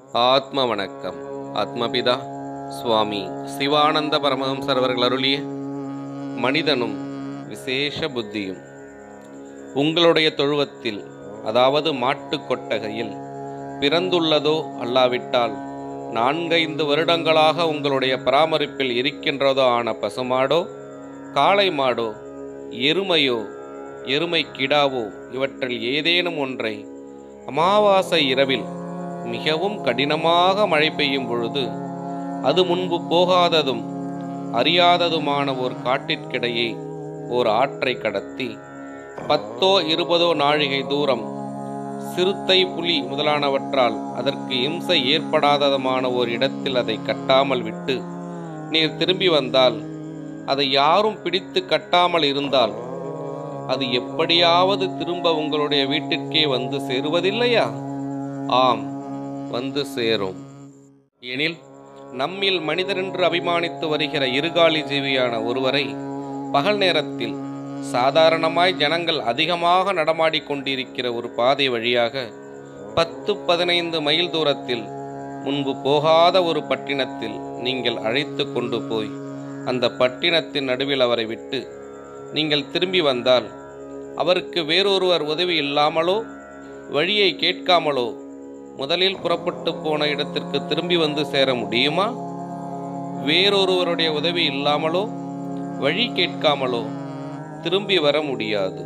ஆத்ம வணக்கம் ஆத்மபிதா சுவாமி சிவானந்த பரமஹம்சர் அவர்கள் அருளிய மனிதனும் விசேஷ புத்தியும் உங்களுடைய தொழுவத்தில் அதாவது மாட்டுக் கொட்டகையில் பிறந்துள்ளதோ அல்லாவிட்டால் நான்கைந்து வருடங்களாக உங்களுடைய பராமரிப்பில் இருக்கின்றதோ ஆன பசுமாடோ காளை மாடோ எருமையோ எருமை கிடாவோ இவற்றில் ஏதேனும் ஒன்றை அமாவாசை இரவில் மிகவும் கடினமாக மழை பெய்யும் பொழுது அது முன்பு போகாததும் அறியாததுமான ஒரு காட்டிற்கிடையே ஓர் ஆற்றை கடத்தி பத்தோ இருபதோ நாழிகை தூரம் சிறுத்தை புலி முதலானவற்றால் அதற்கு இம்சை ஏற்படாததுமான ஒரு இடத்தில் அதை கட்டாமல் விட்டு நீர் திரும்பி வந்தால் அதை யாரும் பிடித்து கட்டாமல் இருந்தால் அது எப்படியாவது திரும்ப உங்களுடைய வீட்டிற்கே வந்து சேருவதில்லையா ஆம் வந்து சேரும் எனில் நம்மில் மனிதரென்று அபிமானித்து வருகிற இருகாலி ஜீவியான ஒருவரை பகல் நேரத்தில் சாதாரணமாய் ஜனங்கள் அதிகமாக நடமாடிக் கொண்டிருக்கிற ஒரு பாதை வழியாக பத்து பதினைந்து மைல் தூரத்தில் முன்பு போகாத ஒரு பட்டினத்தில் நீங்கள் அழைத்து கொண்டு போய் அந்த பட்டினத்தின் நடுவில் அவரை விட்டு நீங்கள் திரும்பி வந்தால் அவருக்கு வேறொருவர் உதவி இல்லாமலோ வழியை கேட்காமலோ முதலில் புறப்பட்டு போன இடத்திற்கு திரும்பி வந்து சேர முடியுமா வேறொருவருடைய உதவி இல்லாமலோ வழி கேட்காமலோ திரும்பி வர முடியாது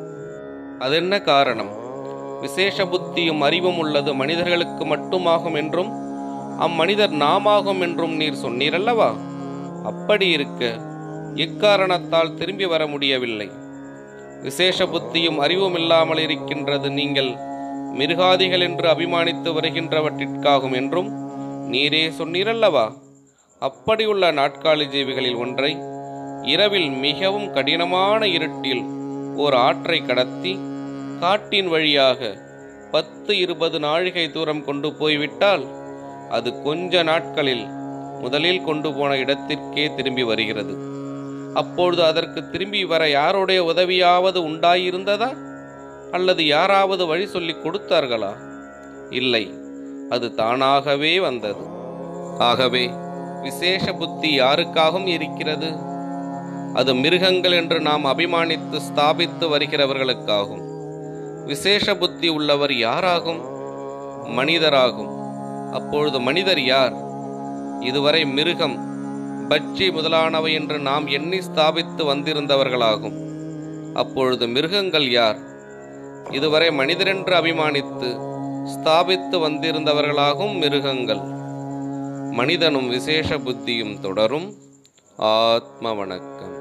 அதென்ன காரணம் விசேஷ புத்தியும் அறிவும் உள்ளது மனிதர்களுக்கு மட்டுமாகும் என்றும் அம்மனிதர் நாமாகும் என்றும் நீர் சொன்னீரல்லவா அப்படி இருக்க எக்காரணத்தால் திரும்பி வர முடியவில்லை விசேஷ புத்தியும் அறிவும் இல்லாமல் இருக்கின்றது நீங்கள் மிருகாதிகள் என்று அபிமானித்து வருகின்றவற்றிற்காகும் என்றும் நீரே சொன்னீரல்லவா அப்படியுள்ள நாட்காலி ஜீவிகளில் ஒன்றை இரவில் மிகவும் கடினமான இருட்டில் ஓர் ஆற்றை கடத்தி காட்டின் வழியாக பத்து இருபது நாழிகை தூரம் கொண்டு போய்விட்டால் அது கொஞ்ச நாட்களில் முதலில் கொண்டு போன இடத்திற்கே திரும்பி வருகிறது அப்பொழுது அதற்கு திரும்பி வர யாருடைய உதவியாவது உண்டாயிருந்ததா அல்லது யாராவது வழி சொல்லி கொடுத்தார்களா இல்லை அது தானாகவே வந்தது ஆகவே விசேஷ புத்தி யாருக்காகவும் இருக்கிறது அது மிருகங்கள் என்று நாம் அபிமானித்து ஸ்தாபித்து வருகிறவர்களுக்காகும் விசேஷ புத்தி உள்ளவர் யாராகும் மனிதராகும் அப்பொழுது மனிதர் யார் இதுவரை மிருகம் பட்சி முதலானவை என்று நாம் எண்ணி ஸ்தாபித்து வந்திருந்தவர்களாகும் அப்பொழுது மிருகங்கள் யார் இதுவரை மனிதரென்று அபிமானித்து ஸ்தாபித்து வந்திருந்தவர்களாகும் மிருகங்கள் மனிதனும் விசேஷ புத்தியும் தொடரும் ஆத்ம வணக்கம்